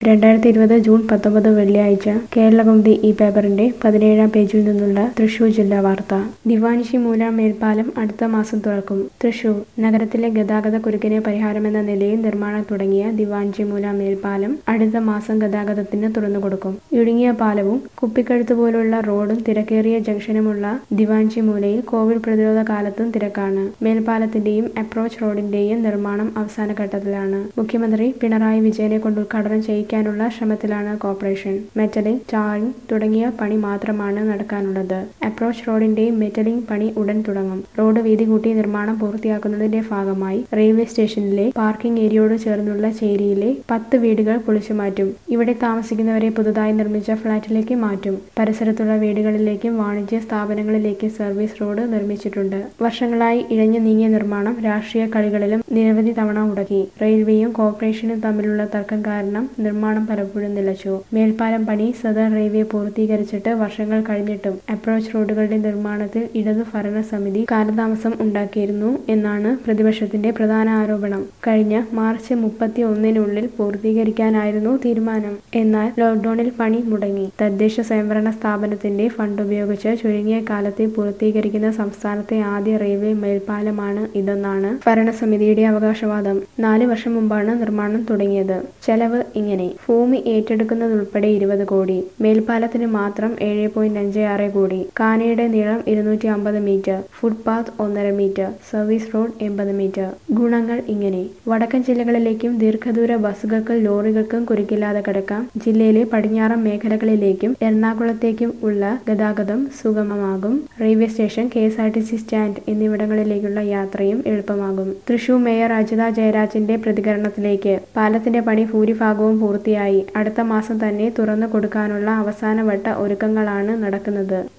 രണ്ടായിരത്തി ഇരുപത് ജൂൺ പത്തൊമ്പത് വെള്ളിയാഴ്ച കേരളകൗമുദി ഈ പേപ്പറിന്റെ പതിനേഴാം പേജിൽ നിന്നുള്ള തൃശൂർ ജില്ലാ വാർത്ത ദിവാനിശി മൂല മേൽപ്പാലം അടുത്ത മാസം തുറക്കും തൃശൂർ നഗരത്തിലെ ഗതാഗത കുരുക്കിന് പരിഹാരമെന്ന നിലയിൽ നിർമ്മാണം തുടങ്ങിയ ദിവാൻജി മൂല മേൽപ്പാലം അടുത്ത മാസം ഗതാഗതത്തിന് തുറന്നുകൊടുക്കും ഇടുങ്ങിയ പാലവും കുപ്പിക്കഴുത്ത് പോലുള്ള റോഡും തിരക്കേറിയ ജംഗ്ഷനുമുള്ള ദിവാൻജി മൂലയിൽ കോവിഡ് പ്രതിരോധ കാലത്തും തിരക്കാണ് മേൽപ്പാലത്തിന്റെയും അപ്രോച്ച് റോഡിന്റെയും നിർമ്മാണം അവസാന ഘട്ടത്തിലാണ് മുഖ്യമന്ത്രി പിണറായി വിജയനെ കൊണ്ട് ഉദ്ഘാടനം ചെയ്യിക്കാനുള്ള ശ്രമത്തിലാണ് കോർപ്പറേഷൻ മെറ്റലിംഗ് ടാറിംഗ് തുടങ്ങിയ പണി മാത്രമാണ് നടക്കാനുള്ളത് അപ്രോച്ച് റോഡിന്റെ മെറ്റലിംഗ് പണി ഉടൻ തുടങ്ങും റോഡ് വീതി കൂട്ടി നിർമ്മാണം പൂർത്തിയാക്കുന്നതിന്റെ ഭാഗമായി റെയിൽവേ സ്റ്റേഷനിലെ പാർക്കിംഗ് ഏരിയയോട് ചേർന്നുള്ള ചേരിയിലെ പത്ത് വീടുകൾ പൊളിച്ചു മാറ്റും ഇവിടെ താമസിക്കുന്നവരെ പുതുതായി നിർമ്മിച്ച ഫ്ളാറ്റിലേക്ക് മാറ്റും പരിസരത്തുള്ള വീടുകളിലേക്കും വാണിജ്യ സ്ഥാപനങ്ങളിലേക്കും സർവീസ് റോഡ് നിർമ്മിച്ചിട്ടുണ്ട് വർഷങ്ങളായി ഇഴഞ്ഞു നീങ്ങിയ നിർമ്മാണം രാഷ്ട്രീയ കളികളിലും നിരവധി തവണ മുടക്കി റെയിൽവേയും കോർപ്പറേഷനും തമ്മിലുള്ള തർക്കം കാരണം നിർമ്മാണം പലപ്പോഴും നിലച്ചു മേൽപ്പാലം പണി സദർ റെയിൽവേ പൂർത്തീകരിച്ചിട്ട് വർഷങ്ങൾ കഴിഞ്ഞിട്ടും അപ്രോച്ച് റോഡുകളുടെ നിർമ്മാണത്തിൽ ഇടതു ഭരണസമിതി കാലതാമസം ഉണ്ടാക്കിയിരുന്നു എന്നാണ് പ്രതിപക്ഷത്തിന്റെ പ്രധാന ആരോപണം കഴിഞ്ഞ മാർച്ച് മുപ്പത്തി ഒന്നിനുള്ളിൽ പൂർത്തീകരിക്കാനായിരുന്നു തീരുമാനം എന്നാൽ ലോക്ഡൌണിൽ പണി മുടങ്ങി തദ്ദേശ സ്വയംഭരണ സ്ഥാപനത്തിന്റെ ഫണ്ട് ഉപയോഗിച്ച് ചുരുങ്ങിയ കാലത്തെ പൂർത്തീകരിക്കുന്ന സംസ്ഥാനത്തെ ആദ്യ റെയിൽവേ മേൽപ്പാലമാണ് ഇതെന്നാണ് ഭരണസമിതിയുടെ അവകാശവാദം നാല് വർഷം മുമ്പാണ് നിർമ്മാണം തുടങ്ങിയത് ചെലവ് ഇങ്ങനെ ഭൂമി ഏറ്റെടുക്കുന്നതുൾപ്പെടെ ഇരുപത് കോടി മേൽപ്പാലത്തിന് മാത്രം ഏഴ് പോയിന്റ് അഞ്ച് ആറ് കോടി കാനയുടെ നീളം ഇരുന്നൂറ്റി അമ്പത് മീറ്റർ ഫുട്പാത്ത് ഒന്നര മീറ്റർ സർവീസ് റോഡ് എൺപത് മീറ്റർ ഗുണങ്ങൾ ഇങ്ങനെ വടക്കൻ ജില്ലകളിലേക്കും ദീർഘദൂര ബസ്സുകൾക്കും ലോറികൾക്കും കുരുക്കില്ലാതെ കിടക്കാം ജില്ലയിലെ പടിഞ്ഞാറൻ മേഖലകളിലേക്കും എറണാകുളത്തേക്കും ഉള്ള ഗതാഗതം സുഗമമാകും railway station K S R T C stand എന്നിവിടങ്ങളിലേക്കുള്ള യാത്രയും എളുപ്പമാകും തൃശൂർ മേയർ അജിത ജയരാജന്റെ പ്രതികരണത്തിലേക്ക് പാലത്തിന്റെ പണി ഭൂരിഭാഗവും പൂർത്തിയായി അടുത്ത മാസം തന്നെ തുറന്നു കൊടുക്കാനുള്ള അവസാനവട്ട ഒരുക്കങ്ങളാണ് നടക്കുന്നത്